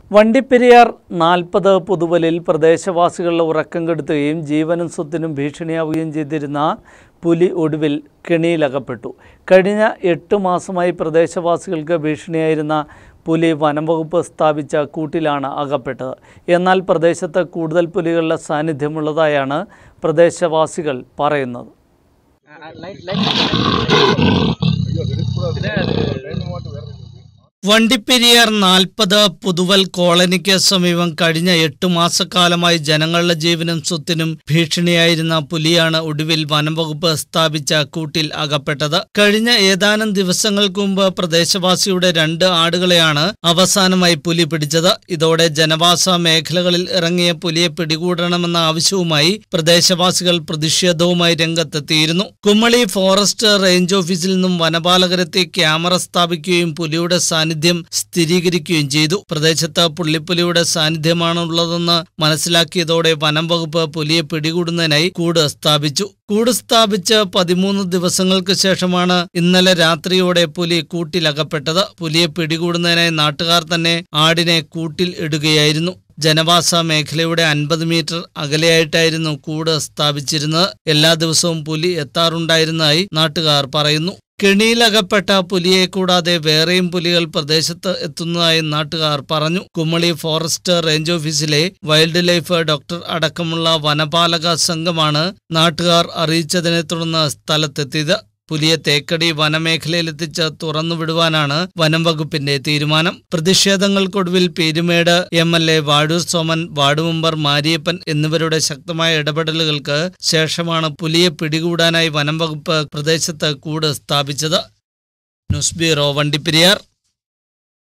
വണ്ടിപ്പെരിയാർ നാൽപ്പത് പുതുവലിൽ പ്രദേശവാസികളുടെ ഉറക്കം കെടുത്തുകയും ജീവനും സ്വത്തിനും ഭീഷണിയാവുകയും ചെയ്തിരുന്ന പുലി ഒടുവിൽ കെണിയിലകപ്പെട്ടു കഴിഞ്ഞ എട്ട് മാസമായി പ്രദേശവാസികൾക്ക് ഭീഷണിയായിരുന്ന പുലി വനംവകുപ്പ് സ്ഥാപിച്ച കൂട്ടിലാണ് അകപ്പെട്ടത് എന്നാൽ പ്രദേശത്ത് കൂടുതൽ പുലികളുടെ സാന്നിധ്യമുള്ളതായാണ് പ്രദേശവാസികൾ പറയുന്നത് വണ്ടിപ്പെരിയാർ നാൽപ്പത് പുതുവൽ കോളനിക്ക് സമീപം കഴിഞ്ഞ എട്ടു മാസക്കാലമായി ജനങ്ങളുടെ ജീവനും സ്വത്തിനും ഭീഷണിയായിരുന്ന പുലിയാണ് ഒടുവിൽ വനംവകുപ്പ് സ്ഥാപിച്ച കൂട്ടിൽ അകപ്പെട്ടത് കഴിഞ്ഞ ഏതാനും ദിവസങ്ങൾക്ക് മുമ്പ് പ്രദേശവാസിയുടെ രണ്ട് ആടുകളെയാണ് അവസാനമായി പുലി പിടിച്ചത് ഇതോടെ ജനവാസ മേഖലകളിൽ ഇറങ്ങിയ പുലിയെ പിടികൂടണമെന്ന ആവശ്യവുമായി പ്രദേശവാസികൾ പ്രതിഷേധവുമായി രംഗത്തെത്തിയിരുന്നു കുമ്മളി ഫോറസ്റ്റ് റേഞ്ച് ഓഫീസിൽ നിന്നും വനപാലകരെത്തി ക്യാമറ സ്ഥാപിക്കുകയും പുലിയുടെ സാന്നിധ്യം സ്ഥിരീകരിക്കുകയും ചെയ്തു പ്രദേശത്ത് പുള്ളിപ്പുലിയുടെ സാന്നിധ്യമാണുള്ളതെന്ന് മനസ്സിലാക്കിയതോടെ വനം വകുപ്പ് പുലിയെ പിടികൂടുന്നതിനായി കൂട് സ്ഥാപിച്ചു കൂട് സ്ഥാപിച്ച് പതിമൂന്ന് ദിവസങ്ങൾക്ക് ശേഷമാണ് ഇന്നലെ രാത്രിയോടെ പുലി കൂട്ടിലകപ്പെട്ടത് പുലിയെ പിടികൂടുന്നതിനായി നാട്ടുകാർ തന്നെ ആടിനെ കൂട്ടിൽ ഇടുകയായിരുന്നു ജനവാസ മേഖലയുടെ അൻപത് മീറ്റർ അകലെയായിട്ടായിരുന്നു കൂട് സ്ഥാപിച്ചിരുന്നത് എല്ലാ ദിവസവും പുലി എത്താറുണ്ടായിരുന്നതായി നാട്ടുകാർ പറയുന്നു കെണിയിലകപ്പെട്ട പുലിയെ കൂടാതെ വേറെയും പുലികൾ പ്രദേശത്ത് എത്തുന്നതായി നാട്ടുകാർ പറഞ്ഞു കുമ്മളി ഫോറസ്റ്റ് റേഞ്ച് ഓഫീസിലെ വൈൽഡ് ലൈഫ് ഡോക്ടർ അടക്കമുള്ള വനപാലക സംഘമാണ് നാട്ടുകാർ അറിയിച്ചതിനെ തുടർന്ന് സ്ഥലത്തെത്തിയത് പുലിയെ തേക്കടി വനമേഖലയിലെത്തിച്ച് തുറന്നുവിടുവാനാണ് വനം വകുപ്പിന്റെ തീരുമാനം പ്രതിഷേധങ്ങൾക്കൊടുവിൽ Peerumedu M L A Vazhoor Soman ward member Mariyappan എന്നിവരുടെ ശക്തമായ ഇടപെടലുകൾക്ക് ശേഷമാണ് പുലിയെ പിടികൂടാനായി വനം വകുപ്പ് പ്രദേശത്ത് കൂട് സ്ഥാപിച്ചത് ന്യൂസ് ബ്യൂറോ വണ്ടിപ്പെരിയാർ